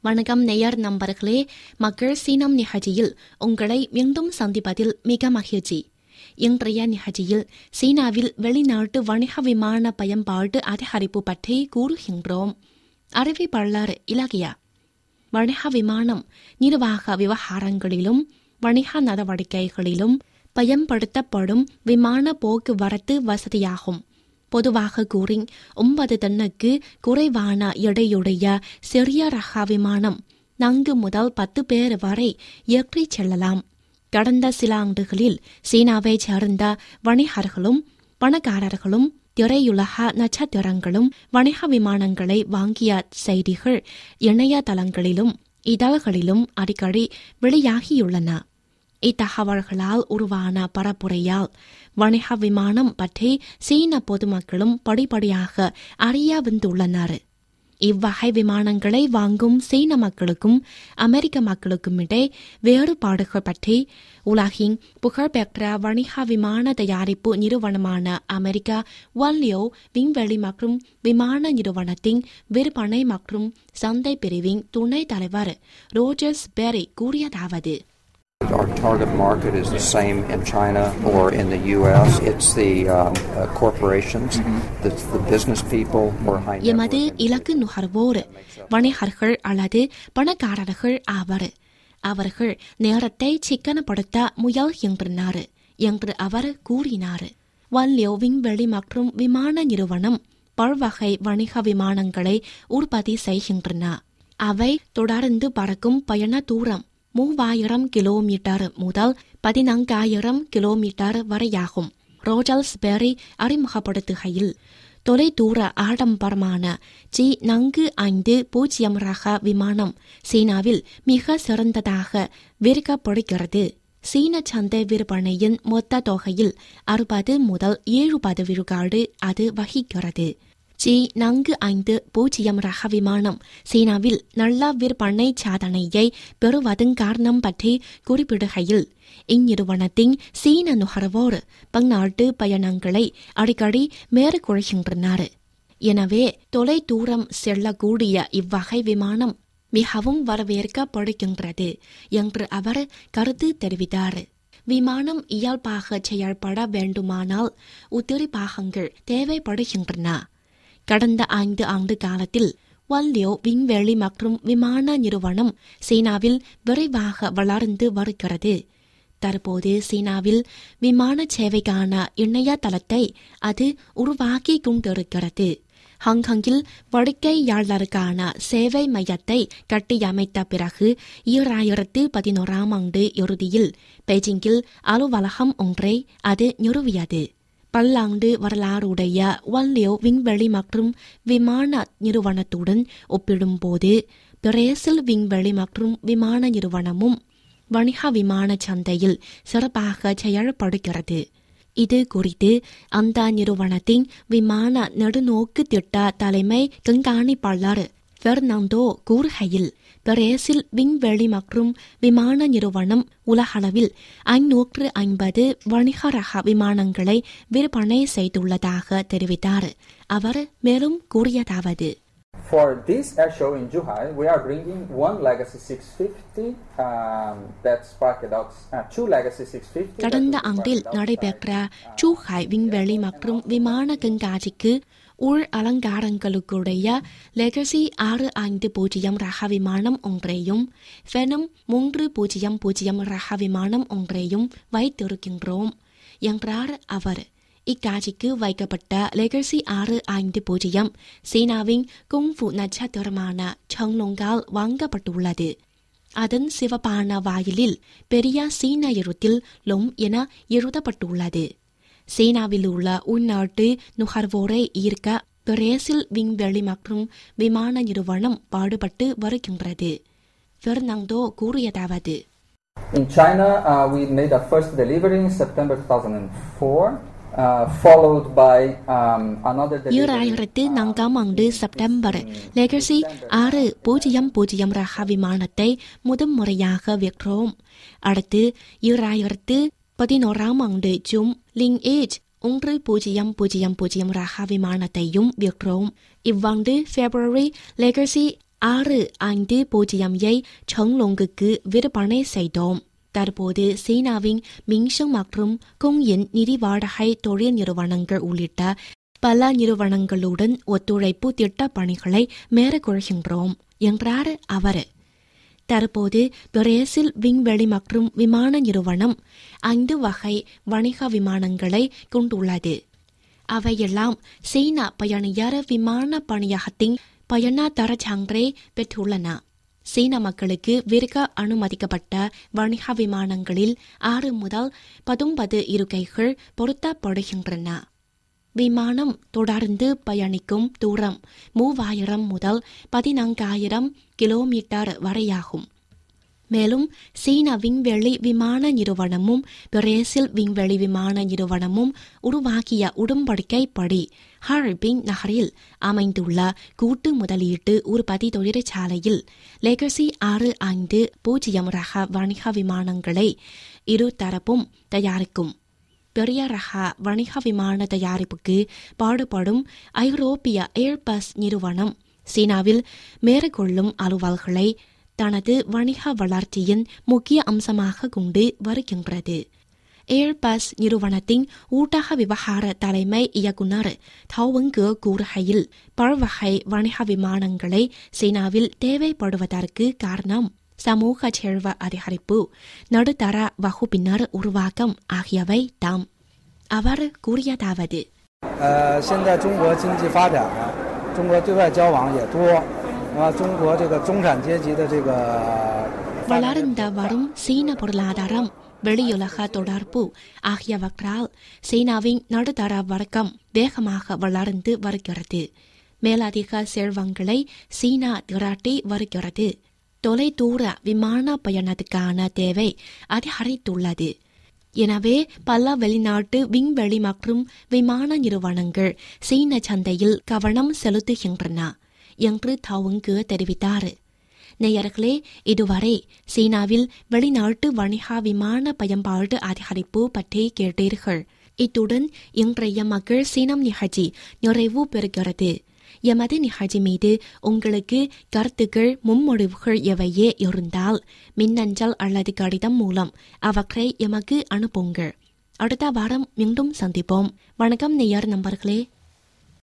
வணக்கம் நேயர் நண்பர்களே மக்கள் சீனம் நிகழ்ச்சியில் உங்களை மீண்டும் சந்திப்பதில் மிக மகிழ்ச்சி இன்றைய நிகழ்ச்சியில் சீனாவில் வெளிநாட்டு வணிக விமான பயன்பாடு அதிகரிப்பு பற்றி கூறுகின்றோம் அறிவிப்பாளர் இலக்கியா வணிக விமானம் நிர்வாக விவகாரங்களிலும் வணிக நடவடிக்கைகளிலும் பயன்படுத்தப்படும் விமான போக்குவரத்து வசதியாகும் பொதுவாக கூறி ஒன்பது டன்னுக்கு குறைவான எடையுடைய சிறிய ரக விமானம் நான்கு முதல் பத்து பேர் வரை ஏற்றிச் செல்லலாம் கடந்த சில ஆண்டுகளில் சீனாவைச் சேர்ந்த வணிகர்களும் பணக்காரர்களும் திரையுலக நட்சத்திரங்களும் வணிக விமானங்களை வாங்கிய செய்திகள் இணையதளங்களிலும் இதழ்களிலும் அடிக்கடி வெளியாகியுள்ளன இத்தகவல்களால் உருவான பரப்புரையால் வணிக விமானம் பற்றி சீன பொதுமக்களும் படிப்படியாக அறிய வந்துள்ளனர் இவ்வகை விமானங்களை வாங்கும் சீன மக்களுக்கும் அமெரிக்க மக்களுக்கும் இடையே வேறுபாடுகள் பற்றி உலகின் புகழ்பெற்ற வணிக விமான தயாரிப்பு நிறுவனமான அமெரிக்கா வல்லியோ விண்வெளி மற்றும் விமான நிறுவனத்தின் விற்பனை மற்றும் சந்தை பிரிவின் துணைத் தலைவர் ரோஜர்ஸ் பெரி கூறியதாவது Our target market is the same in China or in the U.S. It's the um, uh, corporations, the, the business people or high net எமது worth இலக்கு நுகர்வோர் வணிகர்கள் அல்லது பணக்காரர்கள் ஆவர் அவர்கள் நேரத்தை சிக்கனப்படுத்த முயல்கின்றனர் என்று அவர் கூறினார் வல்லியோ விண்வெளி மற்றும் விமான நிறுவனம் பல்வகை வணிக விமானங்களை உற்பத்தி செய்கின்றன அவை தொடர்ந்து பறக்கும் பயண தூரம் மூவாயிரம் கிலோமீட்டர் முதல் பதினான்காயிரம் கிலோமீட்டர் வரையாகும் ரோஜல்ஸ் பெரி அறிமுகப்படுத்துகையில் தொலைதூர ஆடம்பரமான ஜி நான்கு ஐந்து பூஜ்ஜியம் ரக விமானம் சீனாவில் மிக சிறந்ததாக விற்கப்படுகிறது சீன சந்தை விற்பனையின் மொத்த தொகையில் அறுபது முதல் எழுபது விழுக்காடு அது வகிக்கிறது ஜி நான்கு ஐந்து பூஜ்ஜியம் ரக விமானம் சீனாவில் நல்ல விற்பனை சாதனையை பெறுவதன் காரணம் பற்றி குறிப்பிடுகையில் இந்நிறுவனத்தின் சீன நுகர்வோர் பன்னாட்டு பயணங்களை அடிக்கடி மேற்கொள்கின்றனர் எனவே தொலை தூரம் செல்லக்கூடிய இவ்வகை விமானம் மிகவும் வரவேற்கப்படுகின்றது என்று அவர் கருத்து தெரிவித்தார் விமானம் இயல்பாக செயல்பட வேண்டுமானால் உதிரி பாகங்கள் தேவைப்படுகின்றன கடந்த ஐந்து ஆண்டு காலத்தில் வல்லியோ விண்வெளி மற்றும் விமான நிறுவனம் சீனாவில் விரைவாக வளர்ந்து வருகிறது தற்போது சீனாவில் விமான சேவைக்கான இணையதளத்தை அது உருவாக்கி கொண்டிருக்கிறது ஹாங்காங்கில் வாடிக்கையாளருக்கான சேவை மையத்தை கட்டியமைத்த பிறகு ஈராயிரத்து பதினோராம் ஆண்டு இறுதியில் பெய்ஜிங்கில் அலுவலகம் ஒன்றை அது நிறுவியது பல்லாண்டு வரலாறுடைய வல்லியோ விண்வெளி மற்றும் விமான நிறுவனத்துடன் ஒப்பிடும்போது பிரேசில் விண்வெளி மற்றும் விமான நிறுவனமும் வணிக விமான சந்தையில் சிறப்பாக செயல்படுகிறது இது குறித்து அந்த நிறுவனத்தின் விமான நெடுநோக்கு திட்ட தலைமை கண்காணிப்பாளர் பெர்னாண்டோ கூறுகையில் பிரேசில் விண்வெளி மற்றும் விமான நிறுவனம் உலகளவில் ஐநூற்று ஐம்பது வணிக ரக விமானங்களை விற்பனை செய்துள்ளதாக தெரிவித்தார் அவர் மேலும் கூறியதாவது For this air show in Zhuhai, we are bringing one Legacy 650 um, that sparked out uh, two Legacy 650. that கடந்த will be ஆண்டில் sparked out நடைபெற்ற by, uh, சூஹாய் விண்வெளி மற்றும் விமான கண்காட்சிக்கு உள் அலங்காரங்களுக்குடைய லெகசி ஆறு ஐந்து பூஜ்ஜியம் ரக விமானம் ஒன்றையும் ஃபெனம் மூன்று பூஜ்ஜியம் பூஜ்ஜியம் ரக விமானம் ஒன்றையும் வைத்திருக்கின்றோம் என்றார் அவர் இக்காட்சிக்கு வைக்கப்பட்ட லெகசி ஆறு ஐந்து பூஜ்ஜியம் சீனாவின் குங்ஃபு நட்சத்திரமான சங்லோங்கால் வாங்கப்பட்டுள்ளது அதன் சிவப்பான வாயிலில் பெரிய சீன எழுத்தில் லொம் என எழுதப்பட்டுள்ளது சீனாவில் உள்ள உள்நாட்டு நுகர்வோரை ஈர்க்க பிரேசில் விண்வெளி மற்றும் விமான நிறுவனம் பாடுபட்டு வருகின்றது பெர்னாண்டோ கூறியதாவது In China, uh, we made our first delivery in September 2004, uh, followed by um, another delivery. ஈராயிரத்து நான்காம் ஆண்டு செப்டம்பர் லெகசி ஆறு பூஜ்ஜியம் பூஜ்ஜியம் ரக விமானத்தை முதன் முறையாக விற்றோம் அடுத்து ஈராயிரத்து பதினோராம் ஆண்டு ஜூன் லிங் ஏஜ் ஒன்று பூஜ்ஜியம் பூஜ்ஜியம் பூஜ்ஜியம் ரக விமானத்தையும் விற்றோம் இவ்வாண்டு பிப்ரவரி லெகசி ஆறு ஐந்து பூஜ்ஜியம்யை செங்லோங்குக்கு விற்பனை செய்தோம் தற்போது சீனாவின் மிங்ஷங் மற்றும் குங்யின் நிதி வாடகை தொழில் நிறுவனங்கள் உள்ளிட்ட பல நிறுவனங்களுடன் ஒத்துழைப்பு திட்டப் பணிகளை மேற்கொள்கின்றோம் என்றார் அவர் தற்போது பிரேசில் விண்வெளி மற்றும் விமான நிறுவனம் ஐந்து வகை வணிக விமானங்களை கொண்டுள்ளது அவையெல்லாம் சீனா பயணியர் விமான பணியகத்தின் பயண தரச்சான்றை பெற்றுள்ளன சீன மக்களுக்கு விற்க அனுமதிக்கப்பட்ட வணிக விமானங்களில் ஆறு முதல் பத்தொன்பது இருக்கைகள் பொருத்தப்படுகின்றன விமானம் தொடர்ந்து பயணிக்கும் தூரம் மூவாயிரம் முதல் பதினான்காயிரம் கிலோமீட்டர் வரையாகும் மேலும் சீன விண்வெளி விமான நிறுவனமும் பிரேசில் விண்வெளி விமான நிறுவனமும் உருவாக்கிய உடன்படிக்கைப்படி ஹார்பின் நகரில் அமைந்துள்ள கூட்டு முதலீட்டு உற்பத்தி தொழிற்சாலையில் லெகசி ஆறு ஐந்து பூஜ்ஜியம் ரக வணிக விமானங்களை இரு தரப்பும் தயாரிக்கும் பெரிய ரக வணிக விமான தயாரிப்புக்கு பாடுபடும் ஐரோப்பிய ஏர்பஸ் நிறுவனம் சீனாவில் மேற்கொள்ளும் அலுவல்களை தனது வணிக வளர்ச்சியின் முக்கிய அம்சமாக கொண்டு வருகின்றது ஏர்பஸ் நிறுவனத்தின் ஊட்டக விவகார தலைமை இயக்குநர் தௌவங்கு கூறுகையில் பல்வகை வணிக விமானங்களை சீனாவில் தேவைப்படுவதற்கு காரணம் சமூக செல்வ அதிகரிப்பு நடுத்தர வகுப்பினர் உருவாக்கம் ஆகியவை தாம் அவர் கூறியதாவது 呃，现在中国经济发展，中国对外交往也多，啊，中国这个中产阶级的这个发展 வளர்ந்த வரும் சீன பொருளாதாரம் வெளியுலக தொடர்பு ஆகியவற்றால் சீனாவின் நடுத்தர வர்க்கம் வேகமாக வளர்ந்து வருகிறது மேலதிக செல்வங்களை சீனா திரட்டி வருகிறது தொலைதூர விமான பயணத்துக்கான தேவை அதிகரித்துள்ளது எனவே பல வெளிநாட்டு விண்வெளி மற்றும் விமான நிறுவனங்கள் சீன சந்தையில் கவனம் செலுத்துகின்றன என்று தவுங்கு தெரிவித்தார் நேயர்களே இதுவரை சீனாவில் வெளிநாட்டு வணிக விமான பயன்பாடு அதிகரிப்பு பற்றி கேட்டீர்கள் இத்துடன் இன்றைய மகள் சீனம் நிகழ்ச்சி நிறைவு பெறுகிறது எமது நிகழ்ச்சி மீது உங்களுக்கு கருத்துக்கள் முன்மொழிவுகள் எவையே இருந்தால் மின்னஞ்சல் அல்லது கடிதம் மூலம் அவற்றை எமக்கு அனுப்புங்கள் அடுத்த வாரம் மீண்டும் சந்திப்போம் வணக்கம் நேயர் நண்பர்களே